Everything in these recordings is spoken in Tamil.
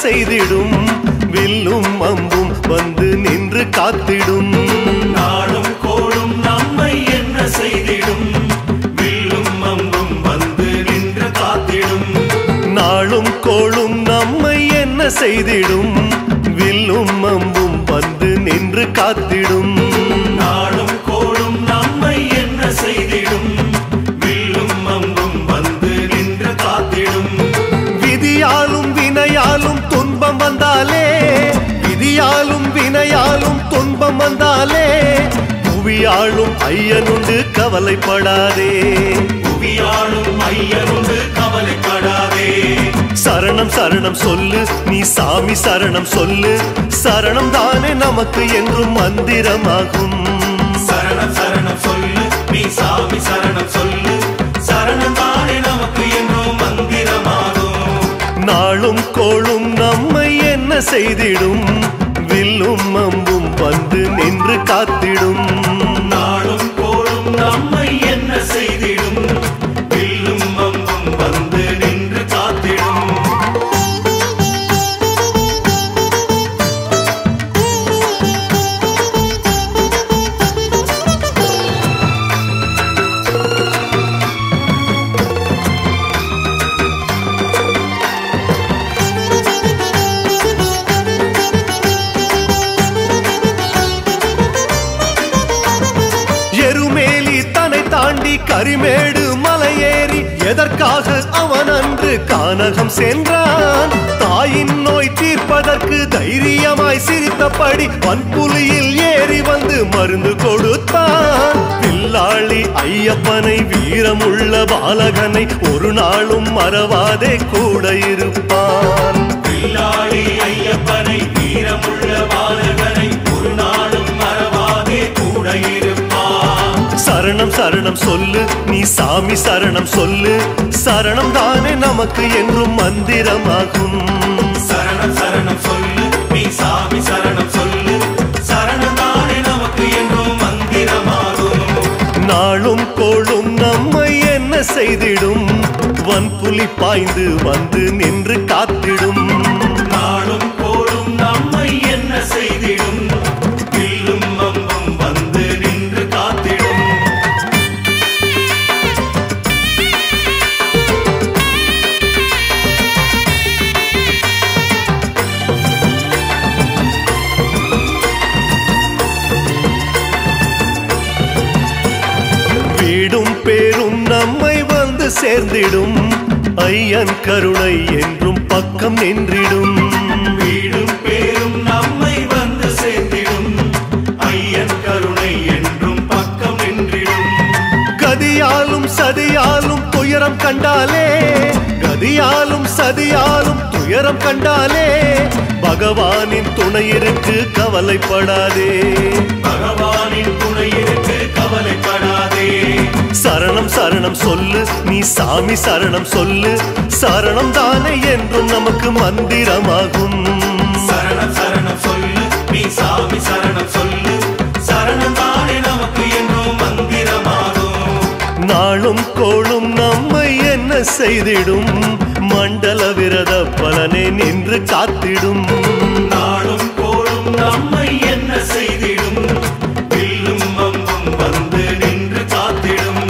செய்திடும் வில்லும் அம்பும் வந்து நின்று காத்திடும் நாளும் கோளும் நம்மை என்ன செய்திடும் வில்லும் அம்பும் வந்து நின்று காத்திடும் நாளும் கோளும் நம்மை என்ன செய்திடும் வில்லும் அம்பும் வந்து நின்று காத்திடும் நாளும் கோளும் நம்மை என்ன செய்திடும் வில்லும் அம்பும் வந்து நின்று காத்திடும் விதியாலும் வினையாலும் துன்பம் வந்தாலே விதியாலும் வினையாலும் துன்பம் வந்தாலே புவியாளும் ஐயனுண்டு கவலைப்படாதே புவியாளும் ஐயனுண்டு கவலைப்படாதே சரணம் சரணம் சொல்லு நீ சாமி சரணம் சொல்லு சரணம் தானே நமக்கு என்றும் மந்திரமாகும் சரணம் சரணம் சொல்லு நீ சாமி சரணம் சொல்லு சரணம் தானே நமக்கு என்றும் மந்திரமாகும் நாளும் கோளும் நம்மை என்ன செய்திடும் வில்லும் அம்பும் வந்து நின்று காத்திடும் நாளும் கோளும் நம்மை என்ன செய்திடும் வில்லும் அம்பும் வந்து நின்று காத்திடும் எருமேலி தன்னை தாண்டி கரிமேடு மலையேறி எதற்காக அவன் அன்று கானகம் சென்றான் தாயின் நோய் தீர்ப்பதற்கு தைரியமாய் சிரித்தபடி வன்புலியில் ஏறி வந்து மருந்து கொடுத்தான் பில்லாளி ஐயப்பனை வீரமுள்ள பாலகனை ஒரு நாளும் மறவாதே கூட இருப்பான் பில்லாளி ஐயப்பனை வீரமுள்ள பாலகனை ஒரு நாளும் மறவாதே கூட இருப்பான் சரணம் சரணம் சொல்லு நீ சாமி சரணம் சொல்லு சரணம் தானே நமக்கு என்றும் மந்திரமாகும் சரணம் சரணம் சொல்லு நீ சாமி சரணம் சொல்லு சரணம் தானே நமக்கு என்றும் மந்திரமாகும் நாளும் கோளும் நம்மை என்ன செய்திடும் வன்புலி பாய்ந்து வந்து நின்று காத்திடும் நாளும் கோளும் நம்மை என்ன செய்திடும் வில்லும் அம்பும் வந்து நின்று காத்திடும் வீடும் பேரும் நம்மை வந்து சேர்ந்திடும் ஐயன் கருணை என்றும் பக்கம் நின்றிடும் வீடும் பேரும் நம்மை வந்து சேர்த்திடும் ஐயன் கருணை என்றும் பக்கம் நின்றிடும் கதியாலும் சதியாலும் துயரம் கண்டாலே கதியாலும் சதியாலும் துயரம் கண்டாலே பகவானின் துணை இருக்கு கவலைப்படாதே பகவானின் துணை இருக்கு கவலைப்படாதே சரணம் சரணம் சொல்லு நீ சாமி சரணம் சொல்லு சரணம் தானே என்றும் நமக்கு மந்திரமாகும் சரணம் சரணம் சொல்லு நீ சாமி சரணம் சொல்லு சரணம் தானே நமக்கு என்றும் மந்திரமாகும் நாளும் கோளும் நம்மை என்ன செய்திடும் மண்டல விரத பலனே நின்று காத்திடும் நாளும் கோளும் நம்மை என்ன செய்திடும் வில்லும் அம்பும் வந்து நின்று காத்திடும்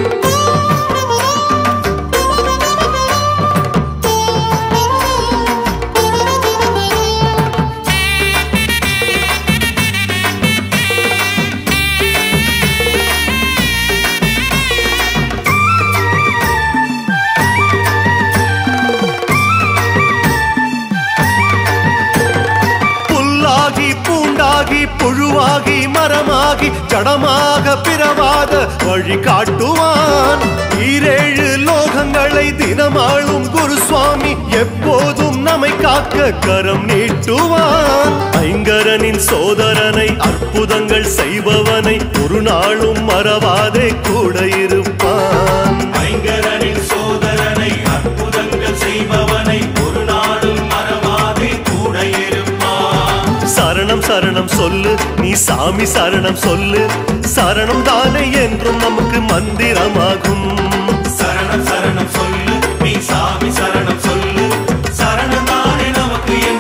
புல்லாகி பூண்டாகி புழுவாகி மரமாகி ஜடமாக பிறவாத வழி காட்டுவான் ஈரேழு லோகங்களை தினமாளும் குருசுவாமி எப்போதும் நம்மை காக்க கரம் நீட்டுவான் ஐங்கரனின் சோதரனை அற்புதங்கள் செய்பவனை ஒரு நாளும் மறவாதே கூட இருப்பான் ஐங்கரனின் சோதரனை அற்புதங்கள் செய்பவனை ஒரு நாளும் மறவாதே கூட இருப்பான் சரணம் சரணம் சொல்லு நீ சாமி சரணம் சொல்லு சரணம் தானே என்றும் நமக்கு மந்திரமாகும் சரணம் சரணம் சொல்லு நீ சாமி சரணம் சொல்லு சரணம் தானே நமக்கு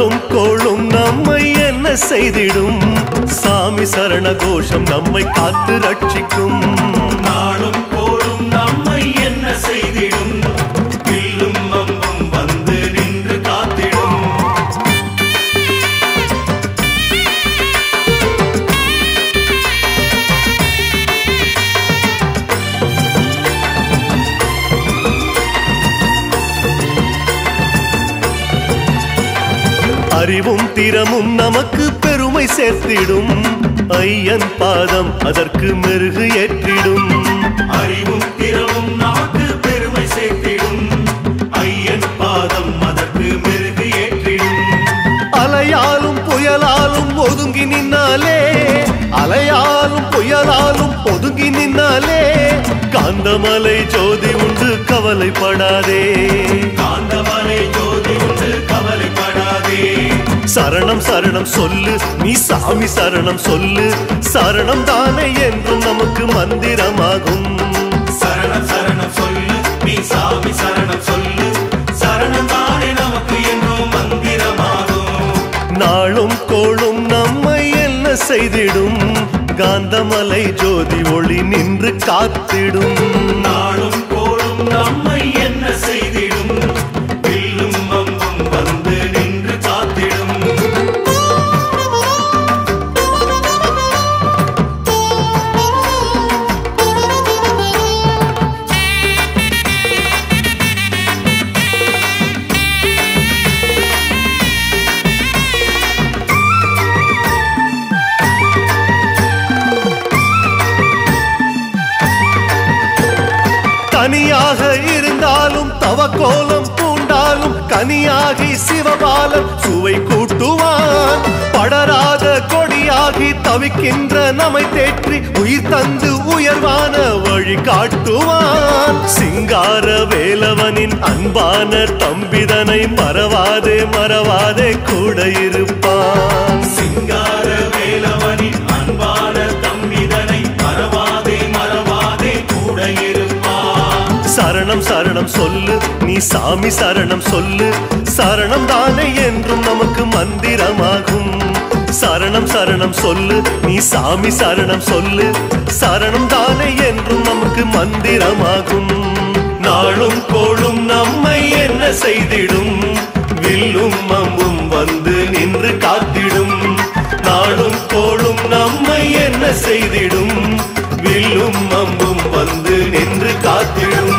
நாளும் கோளும் நம்மை என்ன செய்திடும் சாமி சரண கோஷம் நம்மை காத்து ரட்சிக்கும் நாளும் கோளும் நம்மை என்ன செய்திடும் வில்லும் அம்பும் வந்து நின்று காத்திடும் அறிவும் திறமும் நமக்கு பெருமை சேர்த்திடும் ஐயன் பாதம் அதற்கு மெருகு ஏற்றிடும் அறிவும் திறமும் நமக்கு பெருமை சேர்த்திடும் ஐயன் பாதம் அதற்கு மெருகு ஏற்றிடும் அலையாலும் புயலாலும் ஒதுங்கி நின்னாலே அலையாலும் புயலாலும் ஒதுங்கி நின்னாலே காந்தமலை ஜோதி உண்டு கவலைப்படாதே காந்தமலை ஜோதி உண்டு கவலைப்படாதே சரணம் சரணம் சொல்லு நீ சாமி சரணம் சொல்லு சரணம் தானே என்றும் நமக்கு மந்திரமாகும் சரணம் சரணம் சொல்லு நீ சாமி சரணம் சொல்லு சரணம் தானே நமக்கு என்றும் மந்திரமாகும் நாளும் கோளும் நம்மை என்ன செய்திடும் காந்தமலை ஜோதி ஒளி நின்று காத்திடும் நாளும் கோளும் நம்மை என்ன செய்திடும் வில்லும் அம்பும் வந்து நின்று காத்திடும் தனியாக இருந்தாலும் தவக்கோலம் பூண்டாலும் கனியாகி சிவபாலன் சுவை கூட்டுவான் படராத கொடியாகி தவிக்கின்ற நம்மை தேற்றி உயிர் தந்து உயர்வான வழி காட்டுவான் சிங்கார வேலவனின் அன்பான தம்பிதனை மறவாதே மறவாதே கூட இருப்பான் சிங்கார வேலவனின் அன்பான தம்பிதனை மறவாதே மறவாதே கூட இருப்பான் சரணம் சரணம் சொல்லு நீ சாமி சரணம் சொல்லு சரணம் தானே என்றும் நமக்கு மந்திரமாகும் சரணம் சரணம் சொல்லு நீ சாமி சரணம் சொல்லு சரணம் தானே என்றும் நமக்கு மந்திரமாகும் நாளும் கோளும் நம்மை என்ன செய்திடும் வில்லும் அம்பும் வந்து நின்று காத்திடும் நாளும் கோளும் நம்மை என்ன செய்திடும் வில்லும் அம்பும் வந்து நின்று காத்திடும்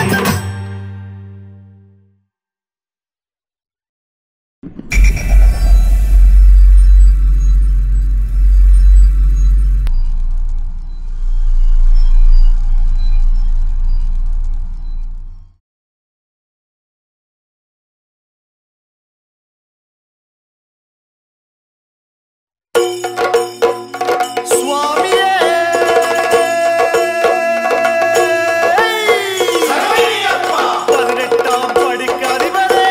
சுவாமியே பதினெட்டாம் படிக்கு அறிவரே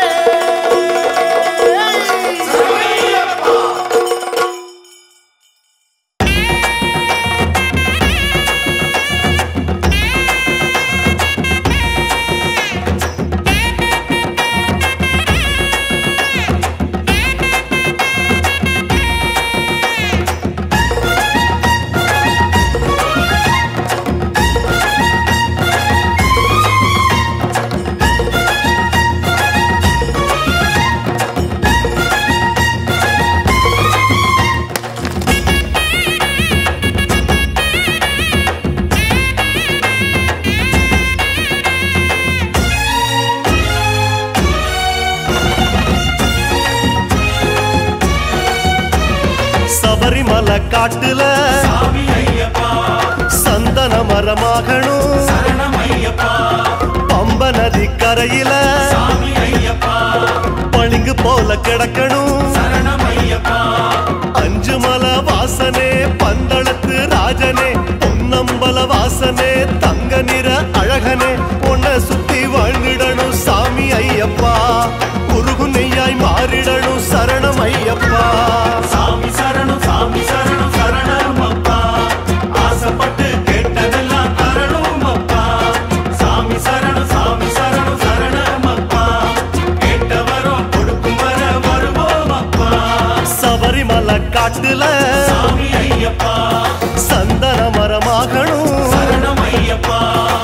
சபரிமலை காட்டுல சாமி ஐயப்பா சந்தன மரமாகணும் சரணம் ஐயப்பா பம்ப நதி கரையில சாமி ஐயப்பா பளிங்கு போல கிடக்கணும் சரணம் ஐயப்பா அஞ்சு மலை வாசனே பந்தளத்து ராஜனே பொன்னம்பல வாசனே தங்க நிற அழகனே உன்னை சுத்தி வாழ்ந்திடணும் சாமி ஐயப்பா உருகு நெய்யாய் மாறிடணும் சரணம் ஐயப்பா சாமி சரணம் சாமி சரணம் சரணம் அப்பா ஆசைப்பட்டு கேட்டதெல்லாம் தரணும் அப்பா சாமி சரணம் சாமி சரணம் சரணம் அப்பா கேட்டவரும் கொடுக்கும் வர வருவோம் காட்டுல சாமி ஐயப்பா சந்தன மரமாகணும் சரணம் ஐயப்பா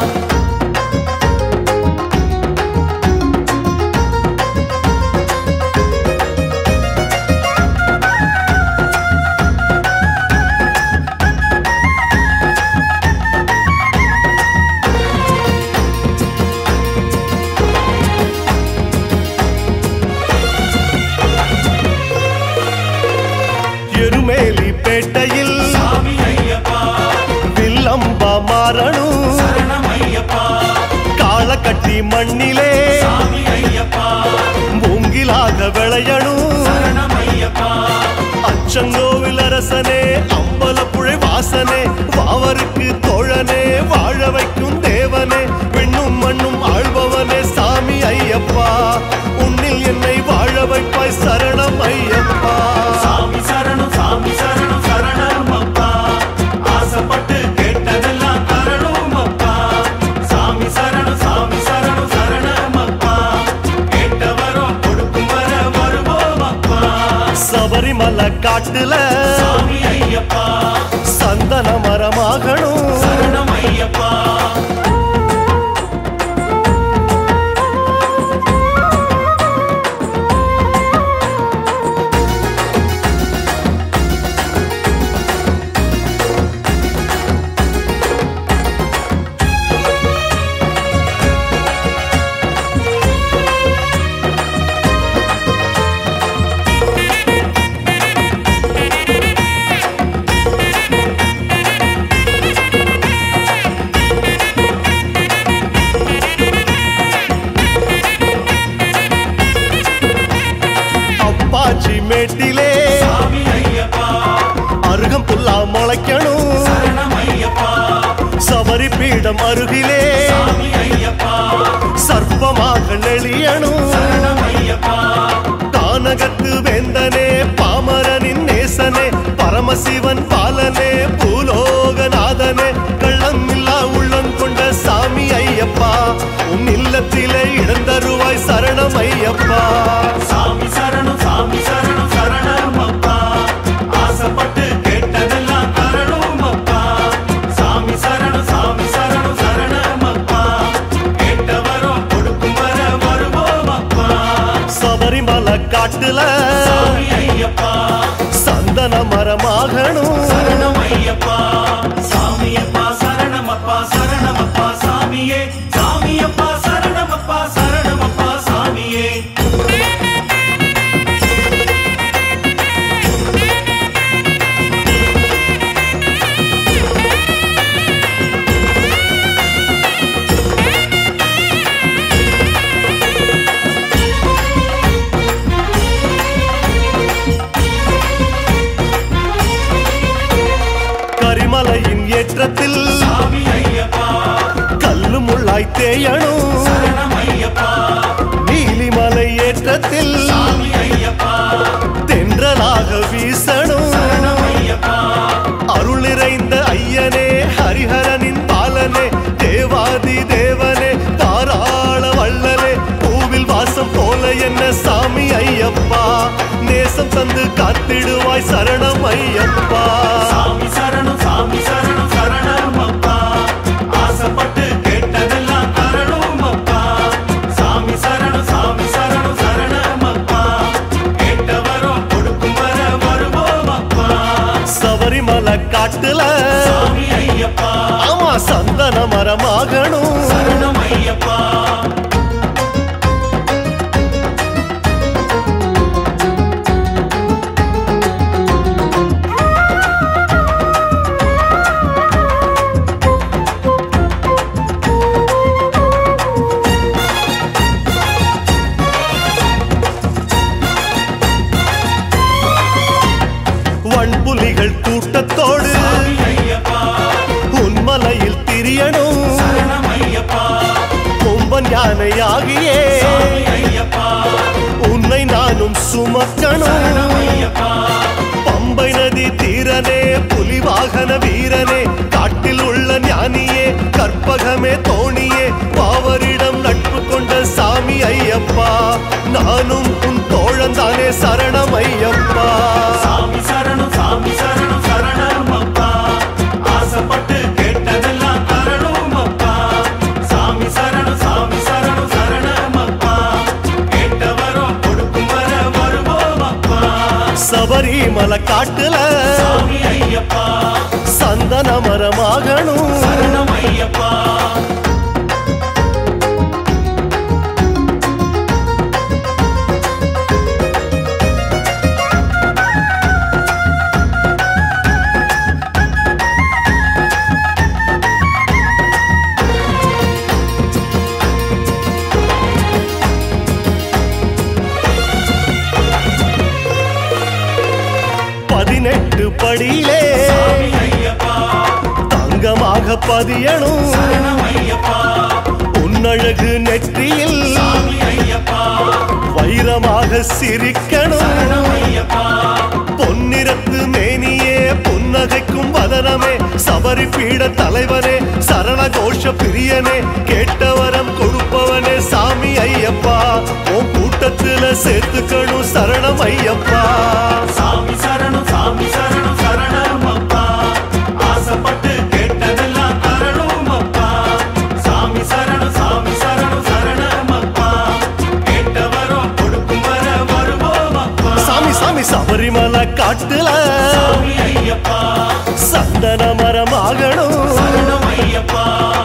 எருமேலி பேட்டையில் சாமி ஐயப்பா வில்லம்பா மாறணும் சரணம் ஐயப்பா காள கட்டி மண்ணிலே சாமி ஐயப்பா மூங்கிலாக விளையணும் சரணம் ஐயப்பா அச்சங்கோவில் அரசனே அம்பலப்புழை வாசனே வாவருக்கு தோழனே வாழ வைக்கும் தேவனே விண்ணும் மண்ணும் ஆள்பவனே சாமி ஐயப்பா உன்னில் என்னை வாழ வைப்பாய் சரணம் ஐயப்பா சாமி சரணம் சாமி சரணம் சரணம் அப்பா ஆசைப்பட்டு கேட்டதெல்லாம் தரணும் அப்பா சாமி சரணம் சாமி சரணம் சரணம் அப்பா கேட்டவரும் கொடுக்கும் வர வருவோம் அப்பா சபரிமலை காட்டுல சாமி ஐயப்பா சந்தன மரமாகணும் சரணம் ஐயப்பா அப்பாச்சி மேட்டிலே சாமி ஐயப்பா அருகம் புல்லா முளைக்கணும் சரணம் ஐயப்பா சபரி பீடம் அருகிலே சாமி ஐயப்பா சர்ப்பமாக நெளியணும் சரணம் ஐயப்பா கானகத்து வேந்தனே பாமரனின் நேசனே பரமசிவன் பாலனே பூலோகநாதனே கள்ளம் இல்லா உள்ளம் கொண்ட சாமி ஐயப்பா உன் இல்லத்திலே இடந்தருவாய் சரணம் ஐயப்பா சாமி சரணம் சாமி சரணம் சரணம் அப்பா ஆசைப்பட்டு கேட்டதெல்லாம் தரணும் அப்பா சாமி சரணம் சாமி சரணம் சரணம் அப்பா கேட்டவரும் கொடுக்கும் வர வருவோம் அப்பா சபரிமலை காட்டுல சாமி ஐயப்பா சந்தன மரமாகணும் சரணம் ஐயப்பா சாமியப்பா சரணமப்பா சரணமப்பா சாமியே சாமியப்பா சரணமப்பா சரணமப்பா சாமியே கரிமலையின் ஏற்றத்தில் சாமி ஐயப்பா கல்லு முள்ளாய் தேயணும் சரணம் ஐயப்பா நீலிமலை ஏற்றத்தில் சாமி ஐயப்பா தென்றலாக வீசணும் சரணம் ஐயப்பா அருள் நிறைந்த ஐயனே ஹரிஹரனின் பாலனே தேவாதி தேவனே தாராள வள்ளலே பூவில் வாசம் போல என்ன சாமி ஐயப்பா நேசம் தந்து காத்திடுவாய் சரணம் ஐயப்பா சாமி சரணம் சாமி சரணம் சரணம் அப்பா ஆசைப்பட்டு கேட்டதெல்லாம் தரணும் அப்பா சாமி சரணம் சாமி சரணம் சரணம் அப்பா கேட்டவரும் கொடுக்கும் வர வருவோம் அப்பா சபரிமலை காட்டுல சாமி ஐயப்பா ஆமா சந்தன மரமாகணும் சரணம் ஐயப்பா வன்புலிகள் கூட்டத்தோடு சாமி ஐயப்பா உன்மலையில் திரியணும் சரணம் ஐயப்பா கொம்பன் யானையாகியே சாமி ஐயப்பா உன்னை நானும் சுமக்கணும் சரணம் ஐயப்பா பம்பை நதி தீரனே புலிவாகன வீரனே காட்டில் உள்ள ஞானியே கற்பகமே தோணியே பாவரிடம் நட்பு கொண்ட சாமி ஐயப்பா நானும் உன் தோழந்தானே சரணம் ஐயப்பா சாமி சரணம் சபரிமலை காட்டுல சாமி ஐயப்பா சந்தன மரமாகணும் சரணம் ஐயப்பா பதினெட்டு படியிலே சாமி ஐயப்பா தங்கமாக பதியணும் சரணம் ஐயப்பா உன்னழகு நெற்றியில் சாமி ஐயப்பா வைரமாக சிரிக்கணும் சரணம் ஐயப்பா பொன்னிறத்து மேனியே புன்னகைக்கும் வதனமே சபரி பீட தலைவனே சரண கோஷ பிரியனே கேட்டவரம் கொடுப்பவனே சாமி ஐயப்பா உன் கூட்டத்துல சேர்த்துக்கணும் சரணம் ஐயப்பா சாமி சரணம் சாமி சரணம் சரணம் அப்பா ஆசைப்பட்டு கேட்டதெல்லாம் தரணும் அப்பா சாமி சரணம் சாமி சரணம் சரணம் அப்பா கேட்டவரும் கொடுக்கும் வர வருவோம் அப்பா சாமி சாமி சபரிமலை காட்டுல சாமி ஐயப்பா சந்தன மரமாகணும் சரணம் ஐயப்பா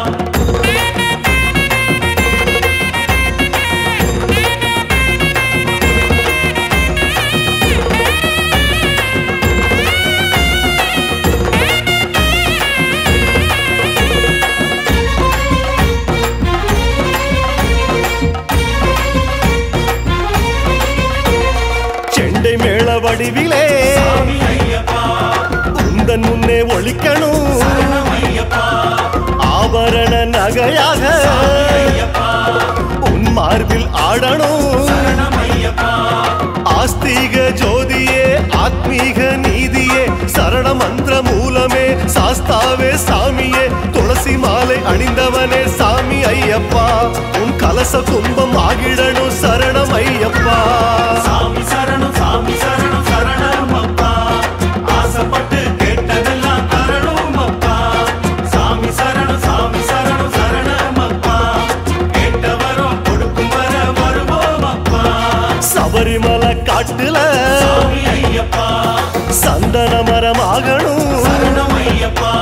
செண்டை மேள வடிவிலே சாமி ஐயப்பா உந்தன் முன்னே ஒழிக்கணும் சரணம் ஐயப்பா ஆபரண நகையாக ஐயப்பா உன் மார்பில் ஆடணும் சரணம் ஐயப்பா ஆஸ்தீக ஜோதியே ஆத்மீக நீதியே சரண மந்திர மூலமே சாஸ்தாவே சாமியே துளசி மாலை அணிந்தவனே சாமி ஐயப்பா உன் கலச கும்பம் ஆகிடணும் சரணம் ஐயப்பா சாமி சரணம் சாமி சரணம் சரணம் அப்பா ஆசைப்பட்டு கேட்டதெல்லாம் தரணும் அப்பா சாமி சரணம் சாமி சரணம் சரணம் அப்பா கேட்டவரும் கொடுக்கும் வர வருவோம் அப்பா சபரிமலை காட்டுல சாமி ஐயப்பா சந்தன மரமாகணும் சரணம் ஐயப்பா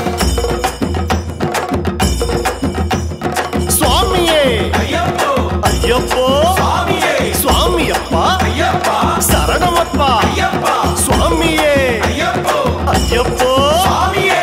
சுவாமியே ஐயப்போ ஐயப்போ சாமியே சுவாமி அப்பா ஐயப்பா சரணமப்பா ஐயப்பா சுவாமியே ஐயப்போ ஐயப்போ சாமியே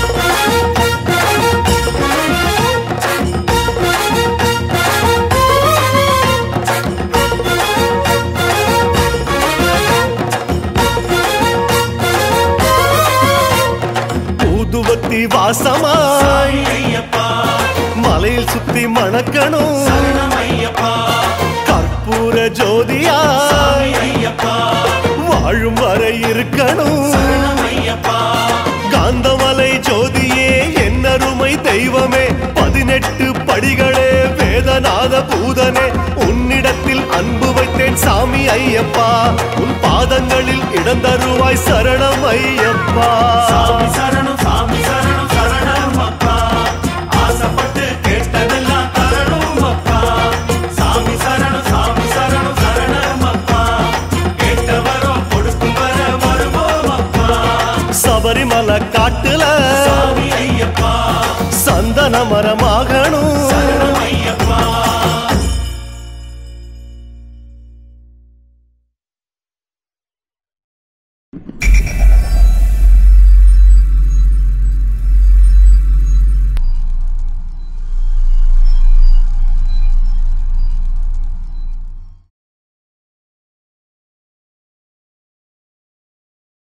ஊதுவத்தி வாசமாய் சாமி ஐயப்பா மலையில் சுத்தி மணக்கணும் சரணம் ஐயப்பா கற்பூர ஜோதியாய் சாமி ஐயப்பா வாழும் வரை இருக்கணும் சரணம் ஐயப்பா காந்தமலை ஜோதியே என்னருமை தெய்வமே பதினெட்டு படிகளே வேதநாத பூதனே உன்னிடத்தில் அன்பு வைத்தேன் சாமி ஐயப்பா உன் பாதங்களில் இடந்தருவாய் சரணம் ஐயப்பா சாமி சரணம் சாமி சரணம் சரணம் அப்பா ஆசைப்பட்டு கேட்டதெல்லாம் தரணும் அப்பா சாமி சரணம் சாமி சரணம் சரணம் அப்பா கேட்டவரும் கொடுக்கும் வர வருவோம் அப்பா சபரிமலை காட்டுல சாமி ஐயப்பா சந்தன மரமாகணும்